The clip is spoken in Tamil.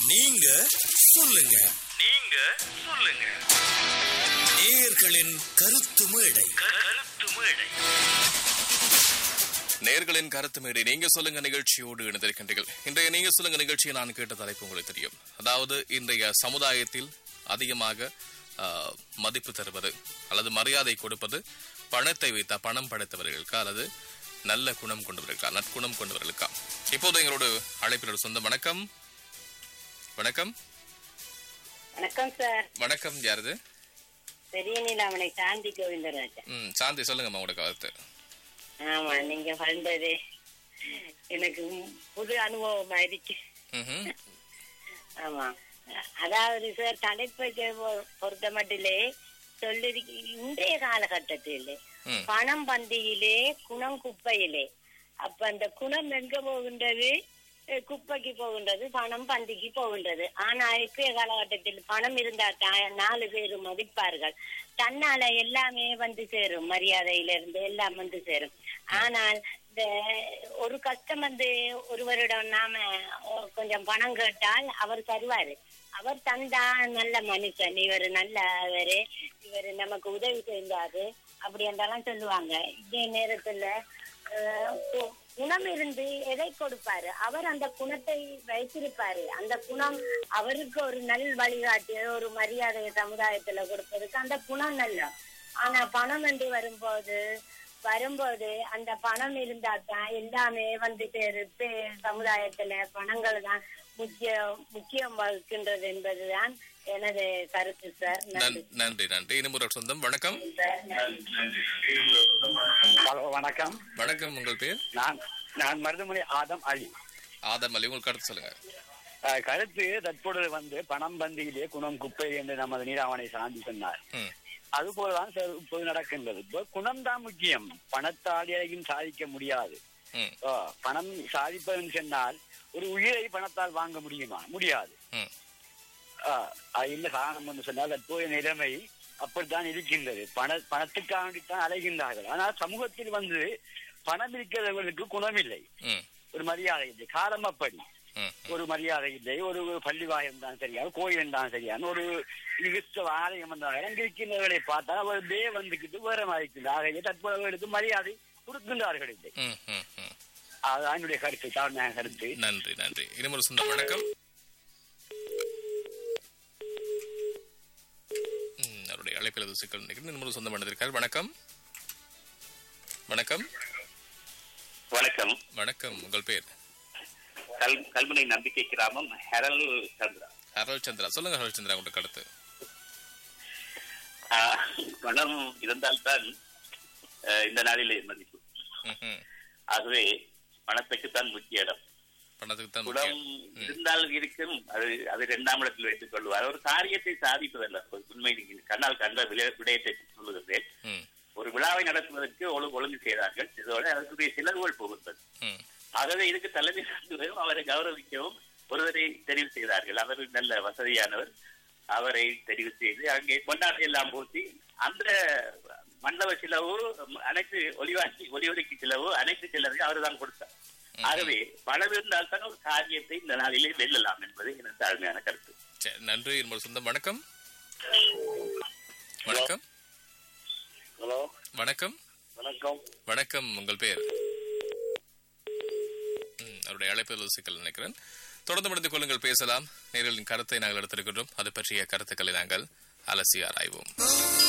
நீங்க சொல்லுங்க நீங்க சொல்லுங்க நேயர்களின் கருத்து மேடை கருத்து மேடை நேர்களின் கருத்து மேடை நீங்க சொல்லுங்க நிகழ்ச்சியோடு இணைந்திருக்கின்றீர்கள் இன்றைய நீங்க சொல்லுங்க நிகழ்ச்சியை நான் கேட்ட தலைப்பு உங்களுக்கு தெரியும் அதாவது இன்றைய சமுதாயத்தில் அதிகமாக ஆ, மதிப்பு தருவது அல்லது மரியாதை கொடுப்பது பணத்தை வைத்தா பணம் படைத்தவர்களுக்கா அல்லது நல்ல குணம் கொண்டவர்களுக்கா நற்குணம் கொண்டவர்களுக்கா இப்போது எங்களோட அழைப்பினர் சொந்த வணக்கம் வணக்கம் வணக்கம் சார் வணக்கம் யாரது பெரிய நீலாமணி சாந்தி கோவிந்தராஜன் ம் சாந்தி சொல்லுங்கம்மா உங்களோட கருத்து ஆமா நீங்க வந்தது எனக்கு புது அனுபவமா இருக்கு ம்ஹும். ஆமா அதாவது சார் தலைப்பை பொ- பொறுத்த மட்டிலே சொல்லிருக்க இன்றைய காலகட்டத்திலே ம். பணம் பந்தியிலே குணம் குப்பையிலே அப்ப அந்த குணம் எங்க போகின்றது அஹ் குப்பைக்கு போகின்றது பணம் பந்திக்கு போகின்றது ஆனா இப்பய காலகட்டத்தில் பணம் இருந்தா தான் நாலு பேர் மதிப்பார்கள் தன்னால எல்லாமே வந்து சேரும் மரியாதையில இருந்து எல்லாம் வந்து சேரும் ஆனால் இந்த ஒரு கஷ்டம் வந்து ஒருவரிடம் நாம அஹ், கொஞ்சம் பணம் கேட்டால் அவர் தருவாரு அவர் தந்தா நல்ல மனுஷன் இவர் நல்லவரு இவர் நமக்கு உதவி செய்தாரு அப்படி என்றெல்லாம் சொல்லுவாங்க இதே நேரத்துல அஹ், கு- குணம் இருந்து எதை கொடுப்பாரு அவர் அந்த குணத்தை வைத்திருப்பாரு அந்த குணம் அவருக்கு ஒரு நல் வழிகாட்டி ஒரு மரியாதையை சமுதாயத்துல கொடுப்பதுக்கு அந்த குணம் நல்ல ஆனா பணம் என்று வரும்போது வரும்போது அந்த பணம் இருந்தா தான் எல்லாமே வந்து சேரு பே- சமுதாயத்துல பணங்கள் தான் முக்கிய முக்கியம் வகிக்கின்றது என்பதுதான் எனது கருத்து சார் நன்றி நன்- நன்றி நன்றி இன்னும் ஒரு சொந்தம் வணக்கம் ஹலோ வணக்கம் வணக்கம் உங்கள் பேர் நான் நான் மருதமணி ஆதம் அலி ஆதம் அலி உங்கள் கருத்து சொல்லுங்க அஹ், கருத்து தற்பொழுது வந்து பணம் பந்தியிலே குணம் குப்பை என்று நமது நீராவணை சாந்தி சொன்னார் ம் அதுபோலதான் சார் இப்போது நடக்கின்றது இப்போ குணம் தான் முக்கியம் பணத்தாலேயும் சாதிக்க முடியாது ம் ஓ, பணம் சாதிப்பதுன்னு சொன்னால் ஒரு உயிரை பணத்தால் வாங்க முடியுமா முடியாது ம் ஆஹ், அது என்ன காரணம் என்று சொன்னால் தற்போதைய நிலைமை அப்படித்தான் இருக்கின்றது பண பணத்துக்காண்டித்தான் அலைகின்றார்கள் ஆனால் சமூகத்தில் வந்து பணம் இருக்கிறவர்களுக்கு குணம் இல்லை ம் ஒரு மரியாதை இல்லை காலம் அப்படி ம் ஒரு மரியாதை இல்லை ஒரு ஒரு பள்ளிவாயம் தான் சரியான கோயில் தான் சரியான ஒரு கிறிஸ்தவ ஆலயம் வந்தாங்க அங்க இருக்கின்றவர்களை பார்த்தா அவர் தே வந்துக்கிட்டு வேற மாதிரி ஆகவே தற்போது மரியாதை கொடுக்கின்றார்கள் இல்லை ம் ம் ம் அதுதான் என்னுடைய கருத்து தாழ்மையான கருத்து நன்றி நன்றி இன்னும் ஒரு சொந்தம் வணக்கம் ம், அவருடைய அழைப்பில் ஏதோ சிக்கல் நினைக்கிறேன் இன்னும் ஒரு சொந்தம் வந்திருக்கார் வணக்கம் வணக்கம் வணக்கம் வணக்கம் உங்கள் பேர் கல் கல்முனை நம்பிக்கை கிராமம் ஹெரல் சந்திரா ஹரோல் சந்திரா சொல்லுங்க ஹரோல் சந்திரா உங்களோட கருத்து ஆஹ், பணம் இருந்தால்தான் ஆஹ், இந்த நாளிலே மதிப்பு ம், ம். ஆகவே பணத்துக்குத்தான் முக்கிய இடம் பணத்துக்கு தான் குடம் முக்கியம். ம், இருந்தால் இருக்கும் அது அது இரண்டாம் இடத்தில் வைத்துக் கொள்வார் ஒரு காரியத்தை சாதிப்பதல்ல ஒரு உண்மை நீங்கள் கண்ணால் கண்ட விளை- விடயத்தை சொல்லுகிறேன் ம், ஒரு விழாவை நடத்துவதற்கு ஒழு- ஒழுங்கு செய்தார்கள் இதோட அதற்குரிய செலவுகள் போகின்றது ம், ஆகவே இதுக்கு தலைமை தாங்குவதும் அவரை கௌரவிக்கவும் ஒருவரை தெரிவு செய்தார்கள் அவர் நல்ல வசதியானவர் அவரை தெரிவு செய்து அங்கே கொண்டாட்டம் எல்லாம் போட்டி அந்த மண்டப செலவு அனைத்து ஒளிவாக்கி ஒளிவொலிக்கு செலவு அனைத்து செலவையும் அவர் தான் கொடுத்தார் ஆகவே பணம் இருந்தால் தான் ஒரு காரியத்தை இந்த நாளிலே வெல்லலாம் என்பது எனது தாழ்மையான கருத்து சரி, நன்றி இன்னும் ஒரு சொந்தம் வணக்கம் வணக்கம் ஹலோ வணக்கம் வணக்கம் வணக்கம் உங்கள் பேர் ம், அவருடைய அழைப்பில் சிக்கல் நினைக்கிறேன் தொடர்ந்து முடிந்து கொள்ளுங்கள் பேசலாம் நேரில் கருத்தை நாங்கள் எடுத்திருக்கின்றோம் அது பற்றிய கருத்துக்களை நாங்கள் அலசி ஆராய்வோம்